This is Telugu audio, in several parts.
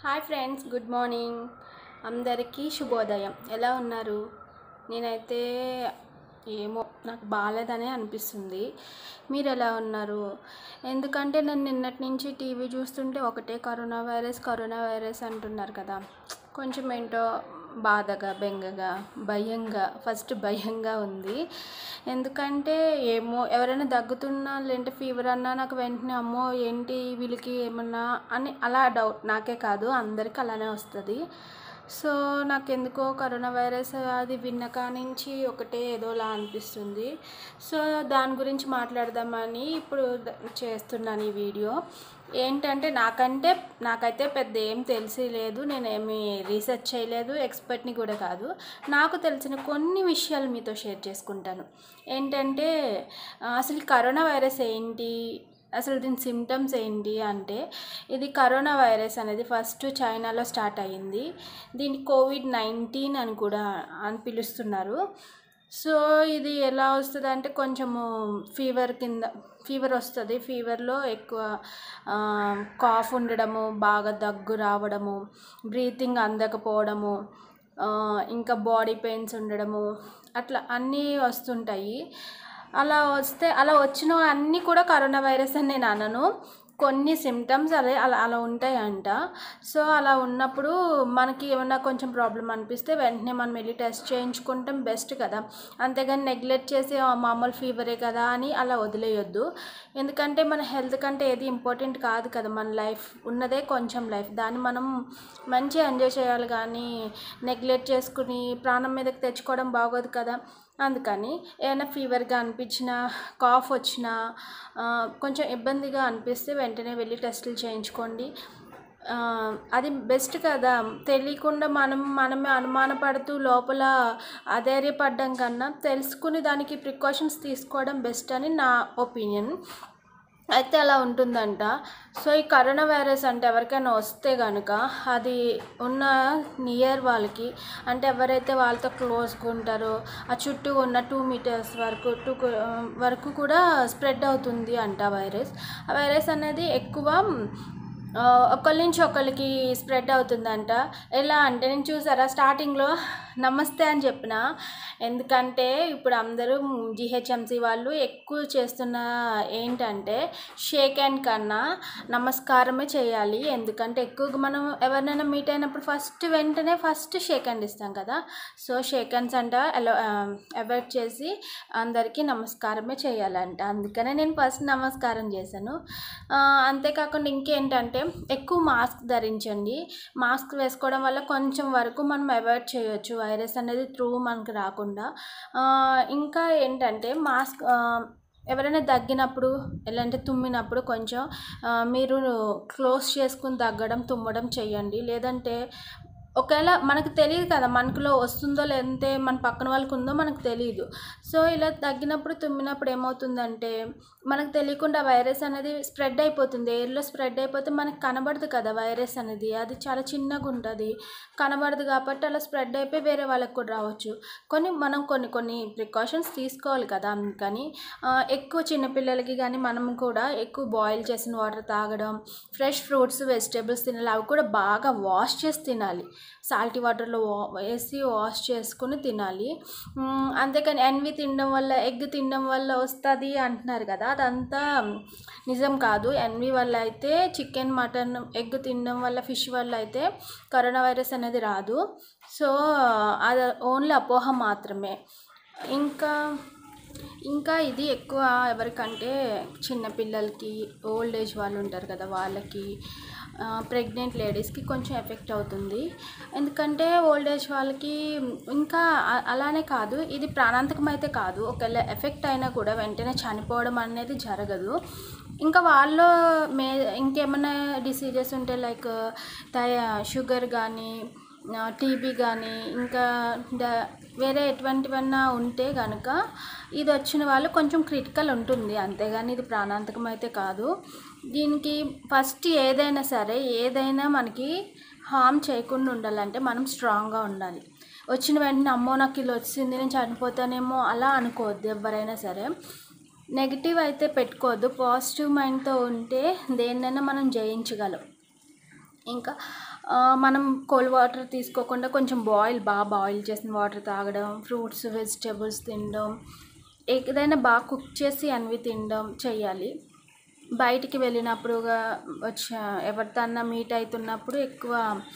హాయ్ ఫ్రెండ్స్ గుడ్ మార్నింగ్ అందరికీ శుభోదయం ఎలా ఉన్నారు నేనైతే ఏమో నాకు బాగాలేదనే అనిపిస్తుంది మీరు ఎలా ఉన్నారు ఎందుకంటే నేను నిన్నటి నుంచి టీవీ చూస్తుంటే ఒకటే కరోనా వైరస్ కరోనా వైరస్ అంటున్నారు కదా కొంచెం ఏంటో బాధగా బెంగగా భయంగా ఫస్ట్ భయంగా ఉంది ఎందుకంటే ఏమో ఎవరైనా దగ్గుతున్నా లేదంటే ఫీవర్ అన్నా నాకు వెంటనే అమ్మో ఏంటి వీళ్ళకి ఏమన్నా అని అలా డౌట్ నాకే కాదు అందరికీ అలానే వస్తుంది సో నాకు ఎందుకో కరోనా వైరస్ అది విన్న కానించి ఒకటే ఏదోలా అనిపిస్తుంది సో దాని గురించి మాట్లాడదామని ఇప్పుడు ద- చేస్తున్నాను ఈ వీడియో ఏంటంటే నాకంటే నాకైతే పెద్ద ఏం తెలిసి లేదు నేనేమి రీసెర్చ్ చేయలేదు ఎక్స్పర్ట్ని కూడా కాదు నాకు తెలిసిన కొన్ని విషయాలు మీతో షేర్ చేసుకుంటాను ఏంటంటే ఆ, అసలు ఈ కరోనా వైరస్ ఏంటి అసలు దీని సిమ్టమ్స్ ఏంటి అంటే ఇది కరోనా వైరస్ అనేది ఫస్ట్ చైనాలో స్టార్ట్ అయ్యింది దీన్ని కోవిడ్ నైన్టీన్ అని కూడా అని పిలుస్తున్నారు సో ఇది ఎలా వస్తుంది అంటే కొంచెము ఫీవర్ కింద ఫీవర్ వస్తుంది ఫీవర్లో ఎక్కువ కాఫ్ ఉండడము బాగా దగ్గు రావడము బ్రీతింగ్ అందకపోవడము ఆ, ఇంకా బాడీ పెయిన్స్ ఉండడము అట్లా అన్నీ వస్తుంటాయి అలా వస్తే అలా వచ్చిన అన్నీ కూడా కరోనా వైరస్ అని నేను అనను కొన్ని సిమ్టమ్స్ అలా అలా అలా ఉంటాయంట సో అలా ఉన్నప్పుడు మనకి ఏమన్నా కొంచెం ప్రాబ్లం అనిపిస్తే వెంటనే మనం వెళ్ళి టెస్ట్ చేయించుకుంటాం బెస్ట్ కదా అంతేగాని నెగ్లెక్ట్ చేసి "ఆ, మామూలు ఫీవరే కదా అని అలా వదిలేయొద్దు ఎందుకంటే మన హెల్త్ కంటే ఏది ఇంపార్టెంట్ కాదు కదా మన లైఫ్ ఉన్నదే కొంచెం లైఫ్ దాన్ని మనం మంచిగా ఎంజాయ్ చేయాలి కానీ నెగ్లెక్ట్ చేసుకుని ప్రాణం మీదకి తెచ్చుకోవడం బాగోదు కదా అందుకని ఏమైనా ఫీవర్గా అనిపించినా కాఫ్ వచ్చినా ఆ, కొంచెం ఇబ్బందిగా అనిపిస్తే వెంటనే వెళ్ళి టెస్టులు చేయించుకోండి ఆ, అది బెస్ట్ కదా తెలియకుండా మనం మనమే అనుమానపడుతూ లోపల అధైర్యపడడం కన్నా తెలుసుకుని దానికి ప్రికాషన్స్ తీసుకోవడం బెస్ట్ అని నా ఒపీనియన్ అయితే అలా ఉంటుందంట సో ఈ కరోనా వైరస్ అంటే ఎవరికైనా వస్తే కనుక అది ఉన్న నియర్ వాళ్ళకి అంటే ఎవరైతే వాళ్ళతో క్లోజ్గా ఉంటారో ఆ చుట్టూ ఉన్న టూ మీటర్స్ వరకు టూ వరకు కూడా స్ప్రెడ్ అవుతుంది అంట వైరస్ ఆ వైరస్ అనేది ఎక్కువ ఆ, ఒకళ్ళ నుంచి ఒకళ్ళకి స్ప్రెడ్ అవుతుందంట ఎలా అంటే నేను చూసారా స్టార్టింగ్లో నమస్తే అని చెప్పిన ఎందుకంటే ఇప్పుడు అందరూ జిహెచ్ఎంసి వాళ్ళు ఎక్కువ చేస్తున్న ఏంటంటే షేక్ హ్యాండ్ కన్నా నమస్కారమే చేయాలి ఎందుకంటే ఎక్కువగా మనం ఎవరినైనా మీట్ అయినప్పుడు ఫస్ట్ వెంటనే ఫస్ట్ షేక్ హ్యాండ్ ఇస్తాం కదా సో షేక్ హ్యాండ్స్ అంట అలో అవాయిడ్ చేసి అందరికీ నమస్కారమే చేయాలంట అందుకనే నేను ఫస్ట్ నమస్కారం చేశాను ఆ, అంతేకాకుండా ఇంకేంటంటే ఎక్కువ మాస్క్ ధరించండి మాస్క్ వేసుకోవడం వల్ల కొంచెం వరకు మనం అవాయిడ్ చేయొచ్చు వైరస్ అనేది త్రూ మనకు రాకుండా ఆ, ఇంకా ఏంటంటే మాస్క్ ఆ, ఎవరైనా దగ్గినప్పుడు ఎలా అంటే తుమ్మినప్పుడు కొంచెం ఆ, మీరు క్లోజ్ చేసుకుని దగ్గడం తుమ్మడం చెయ్యండి లేదంటే ఒకవేళ మనకు తెలియదు కదా మనకులో వస్తుందో లేదంటే మన పక్కన వాళ్ళకి ఉందో మనకు తెలియదు సో ఇలా తగ్గినప్పుడు తుమ్మినప్పుడు ఏమవుతుందంటే మనకు తెలియకుండా వైరస్ అనేది స్ప్రెడ్ అయిపోతుంది ఎయిర్లో స్ప్రెడ్ అయిపోతే మనకు కనబడదు కదా వైరస్ అనేది అది చాలా చిన్నగా ఉంటుంది కనబడదు కాబట్టి అలా స్ప్రెడ్ అయిపోయి వేరే వాళ్ళకి కూడా రావచ్చు కొన్ని మనం కొన్ని కొన్ని ప్రికాషన్స్ తీసుకోవాలి కదా అందుకని ఆ, ఎక్కువ చిన్నపిల్లలకి కానీ మనం కూడా ఎక్కువ బాయిల్ చేసిన వాటర్ తాగడం ఫ్రెష్ ఫ్రూట్స్ వెజిటేబుల్స్ తినాలి అవి కూడా బాగా వాష్ చేసి తినాలి సాల్టీ వాటర్లో వా వేసి వాష్ చేసుకుని తినాలి మ్, అంతేకాని ఎన్వి తినడం వల్ల ఎగ్ తినడం వల్ల వస్తుంది అంటున్నారు కదా అదంతా నిజం కాదు ఎన్వి వల్ల అయితే చికెన్ మటన్ ఎగ్ తినడం వల్ల ఫిష్ వల్ల అయితే కరోనా వైరస్ అనేది రాదు సో అది ఓన్లీ అపోహ మాత్రమే ఇంకా ఇంకా ఇది ఎక్కువ ఎవరికంటే చిన్నపిల్లలకి ఓల్డ్ ఏజ్ వాళ్ళు ఉంటారు కదా వాళ్ళకి ప్రెగ్నెంట్ లేడీస్కి కొంచెం ఎఫెక్ట్ అవుతుంది ఎందుకంటే ఓల్డ్ ఏజ్ వాళ్ళకి ఇంకా అ- అలానే కాదు ఇది ప్రాణాంతకం అయితే కాదు ఒకవేళ ఎఫెక్ట్ అయినా కూడా వెంటనే చనిపోవడం అనేది జరగదు ఇంకా వాళ్ళు మే ఇంకేమైనా డిసీజెస్ ఉంటే లైక్ థై షుగర్ కానీ టీబీ కానీ ఇంకా డ వేరే ఎటువంటివన్నా ఉంటే కనుక ఇది వచ్చిన వాళ్ళు కొంచెం క్రిటికల్ ఉంటుంది అంతేగాని ఇది ప్రాణాంతకం అయితే కాదు దీనికి ఫస్ట్ ఏదైనా సరే ఏదైనా మనకి హామ్ చేయకుండా ఉండాలంటే మనం స్ట్రాంగ్గా ఉండాలి వచ్చిన వెంటనే అమ్మో నాకు ఇలా వచ్చింది నేను చనిపోతానేమో అలా అనుకోవద్దు ఎవరైనా సరే నెగిటివ్ అయితే పెట్టుకోవద్దు పాజిటివ్ మైండ్తో ఉంటే దేన్నైనా మనం జయించగలం ఇంకా ఆ, మనం కోల్డ్ వాటర్ తీసుకోకుండా కొంచెం బాయిల్ బాగా బాయిల్ చేసిన వాటర్ తాగడం ఫ్రూట్స్ వెజిటేబుల్స్ తినడం ఏదైనా బాగా కుక్ చేసి అన్వి తినడం చేయాలి బయటికి వెళ్ళినప్పుడు వచ్చి ఎవరితో మీట్ అవుతున్నప్పుడు ఎక్కువ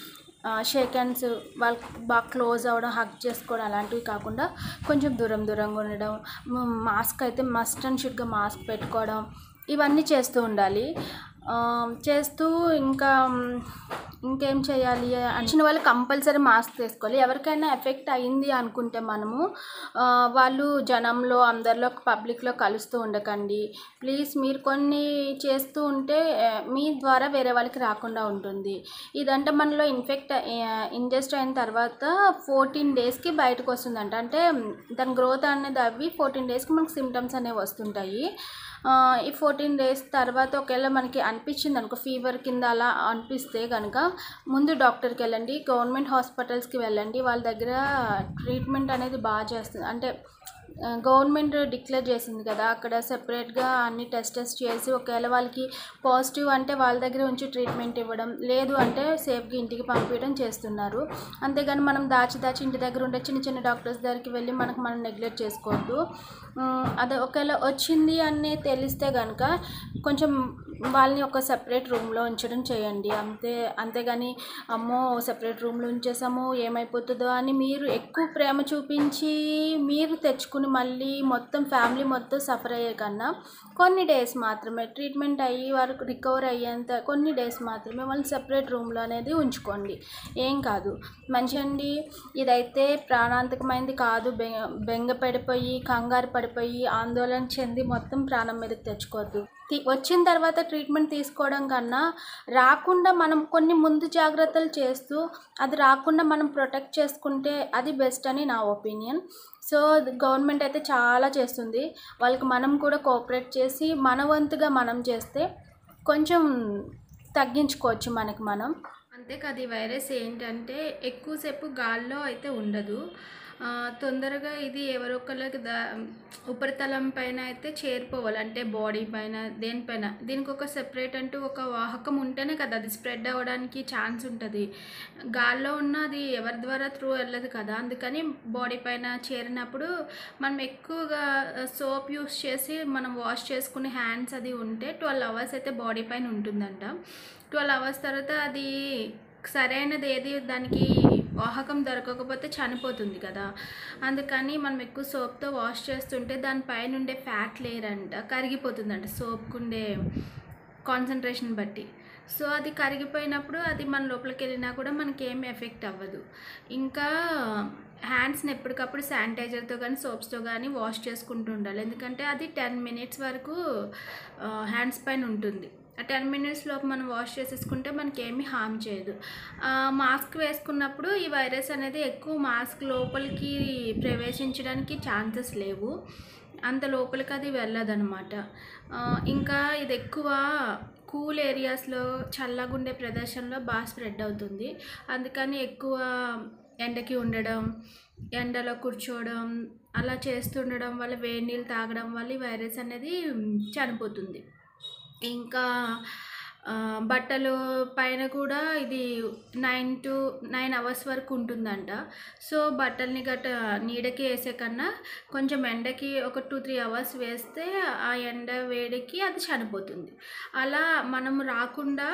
షేక్ హ్యాండ్స్ వాళ్ళకి బాగా క్లోజ్ అవ్వడం హగ్ చేసుకోవడం అలాంటివి కాకుండా కొంచెం దూరం దూరంగా ఉండడం మాస్క్ అయితే మస్ట్ అండ్ షుడ్గా మాస్క్ పెట్టుకోవడం ఇవన్నీ చేస్తూ ఉండాలి ఆ, చేస్తూ ఇంకా మ్, ఇంకేం చేయాలి వచ్చిన వాళ్ళు కంపల్సరీ మాస్క్ వేసుకోవాలి ఎవరికైనా ఎఫెక్ట్ అయింది అనుకుంటే మనము ఆ, వాళ్ళు జనంలో అందరిలో పబ్లిక్లో కలుస్తూ ఉండకండి ప్లీజ్ మీరు కొన్ని చేస్తూ ఉంటే ఆ, మీ ద్వారా వేరే వాళ్ళకి రాకుండా ఉంటుంది ఇదంటే మనలో ఇన్ఫెక్ట్ ఇంజెస్ట్ అయిన తర్వాత ఫోర్టీన్ డేస్కి బయటకు వస్తుందంట అంటే మ్, దాని గ్రోత్ అనేది అవి ఫోర్టీన్ డేస్కి మనకు సిమ్టమ్స్ అనేవి వస్తుంటాయి ఆ, ఈ ఫోర్టీన్ డేస్ తర్వాత ఒకవేళ మనకి అనిపించింది అనుకో ఫీవర్ కింద అలా అనిపిస్తే కనుక ముందు డాక్టర్కి వెళ్ళండి గవర్నమెంట్ హాస్పిటల్స్కి వెళ్ళండి వాళ్ళ దగ్గర ట్రీట్మెంట్ అనేది బాగా చేస్తుంది అంటే ఆ, గవర్నమెంట్ డిక్లేర్ చేసింది కదా అక్కడ సెపరేట్గా అన్ని టెస్టెస్ చేసి ఒకవేళ వాళ్ళకి పాజిటివ్ అంటే వాళ్ళ దగ్గర ఉంచి ట్రీట్మెంట్ ఇవ్వడం లేదు అంటే సేఫ్గా ఇంటికి పంపించడం చేస్తున్నారు అంతేగాని మనం దాచి దాచి ఇంటి దగ్గర ఉండే చిన్న చిన్న డాక్టర్స్ దగ్గరికి వెళ్ళి మనకు మనం నెగ్లెక్ట్ చేసుకోవద్దు ఉమ్, అదే ఒకవేళ వచ్చింది అని తెలిస్తే కనుక కొంచెం వాళ్ళని ఒక సెపరేట్ రూమ్లో ఉంచడం చేయండి అంతే అంతేగాని అమ్మో సెపరేట్ రూమ్లో ఉంచేసాము ఏమైపోతుందో అని మీరు ఎక్కువ ప్రేమ చూపించి మీరు తెచ్చుకుని మళ్ళీ మొత్తం ఫ్యామిలీ మొత్తం సఫర్ అయ్యే కన్నా కొన్ని డేస్ మాత్రమే ట్రీట్మెంట్ అయ్యి వరకు రికవర్ అయ్యేంత కొన్ని డేస్ మాత్రమే వాళ్ళని సెపరేట్ రూమ్లో అనేది ఉంచుకోండి ఏం కాదు మంచిదండి ఇదైతే ప్రాణాంతకమైనది కాదు బె బెంగ పడిపోయి కంగారు పడిపోయి ఆందోళన చెంది మొత్తం ప్రాణం మీదకి తెచ్చుకోవద్దు తి- వచ్చిన తర్వాత ట్రీట్మెంట్ తీసుకోవడం కన్నా రాకుండా మనం కొన్ని ముందు జాగ్రత్తలు చేస్తూ అది రాకుండా మనం ప్రొటెక్ట్ చేసుకుంటే అది బెస్ట్ అని నా ఒపీనియన్ సో గవర్నమెంట్ అయితే చాలా చేస్తుంది వాళ్ళకి మనం కూడా కోఆపరేట్ చేసి మన వంతుగా మనం చేస్తే కొంచెం తగ్గించుకోవచ్చు మనకి మనం అంతేకాదు ఈ వైరస్ ఏంటంటే ఎక్కువసేపు గాల్లో అయితే ఉండదు ఆ, తొందరగా ఇది ఎవరొకరికి దా ఉపరితలం పైన అయితే చేరిపోవాలి అంటే బాడీ పైన దేనిపైన దీనికి ఒక సెపరేట్ అంటూ ఒక వాహకం ఉంటేనే కదా అది స్ప్రెడ్ అవ్వడానికి ఛాన్స్ ఉంటుంది గాల్లో ఉన్న అది ఎవరి ద్వారా త్రూ వెళ్ళదు కదా అందుకని బాడీ పైన చేరినప్పుడు మనం ఎక్కువగా సోప్ యూస్ చేసి మనం వాష్ చేసుకునే హ్యాండ్స్ అది ఉంటే ట్వెల్వ్ అవర్స్ అయితే బాడీ పైన ఉంటుందంట ట్వెల్వ్ అవర్స్ తర్వాత అది సరైనది ఏది దానికి వాహకం దొరకకపోతే చనిపోతుంది కదా అందుకని మనం ఎక్కువ సోప్తో వాష్ చేస్తుంటే దానిపైన ఉండే ఫ్యాట్ లేయర్ అంట కరిగిపోతుందంట సోప్కుండే కాన్సన్ట్రేషన్ బట్టి సో అది కరిగిపోయినప్పుడు అది మన లోపలికి వెళ్ళినా కూడా మనకి ఏం ఎఫెక్ట్ అవ్వదు ఇంకా హ్యాండ్స్ని ఎప్పటికప్పుడు శానిటైజర్తో కానీ సోప్స్తో కానీ వాష్ చేసుకుంటూ ఉండాలి ఎందుకంటే అది టెన్ మినిట్స్ వరకు హ్యాండ్స్ పైన ఉంటుంది ఆ టెన్ మినిట్స్ లోపు మనం వాష్ చేసేసుకుంటే మనకి ఏమీ హామ్ చేయదు మాస్క్ వేసుకున్నప్పుడు ఈ వైరస్ అనేది ఎక్కువ మాస్క్ లోపలికి ప్రవేశించడానికి ఛాన్సెస్ లేవు అంత లోపలికి అది వెళ్ళదనమాట ఆ, ఇంకా ఇది ఎక్కువ కూల్ ఏరియాస్లో చల్లగుండే ప్రదేశంలో బాగా స్ప్రెడ్ అవుతుంది అందుకని ఎక్కువ ఎండకి ఉండడం ఎండలో కూర్చోవడం అలా చేస్తుండడం వల్ల వేడి నీళ్ళు తాగడం వల్ల ఈ వైరస్ అనేది చనిపోతుంది ఇంకా ఆ, బట్టలు పైన కూడా ఇది నైన్ టు నైన్ అవర్స్ వరకు ఉంటుందంట సో బట్టల్ని గట్ట నీడకి వేసే కన్నా కొంచెం ఎండకి ఒక టూ త్రీ అవర్స్ వేస్తే ఆ ఎండ వేడికి అది చనిపోతుంది అలా మనం రాకుండా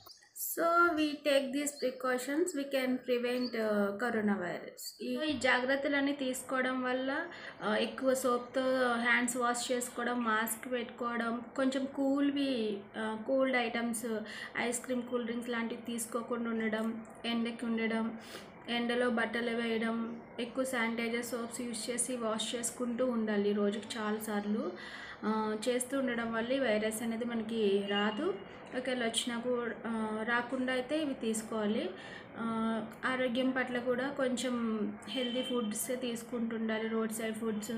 so we take these precautions we can prevent corona virus ఈ ఈ జాగ్రత్తలన్నీ తీసుకోవడం వల్ల ఆ, ఎక్కువ సోప్తో హ్యాండ్స్ వాష్ చేసుకోవడం మాస్క్ పెట్టుకోవడం కొంచెం కూల్వి cooled items ice cream cool drinks లాంటివి తీసుకోకుండా ఉండడం ఎండకి ఉండడం ఎండలో బట్టలు వేయడం ఎక్కువ శానిటైజర్ సోప్స్ యూజ్ చేసి వాష్ చేసుకుంటూ ఉండాలి రోజుకి చాలాసార్లు ఆ, చేస్తూ ఉండడం వల్ల ఈ వైరస్ అనేది మనకి రాదు ఒకవేళ వచ్చినా కూడా ఆ, రాకుండా అయితే ఇవి తీసుకోవాలి ఆ, ఆరోగ్యం పట్ల కూడా కొంచెం హెల్తీ ఫుడ్స్ తీసుకుంటుండాలి రోడ్ సైడ్ ఫుడ్స్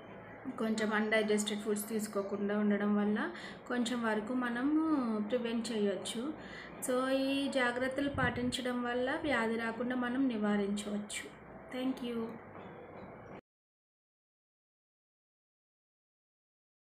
కొంచెం అన్డైజెస్టెడ్ ఫుడ్స్ తీసుకోకుండా ఉండడం వల్ల కొంచెం వరకు మనము ప్రివెంట్ చేయొచ్చు సో ఈ జాగ్రత్తలు పాటించడం వల్ల వ్యాధి రాకుండా మనం నివారించవచ్చు థ్యాంక్ యూ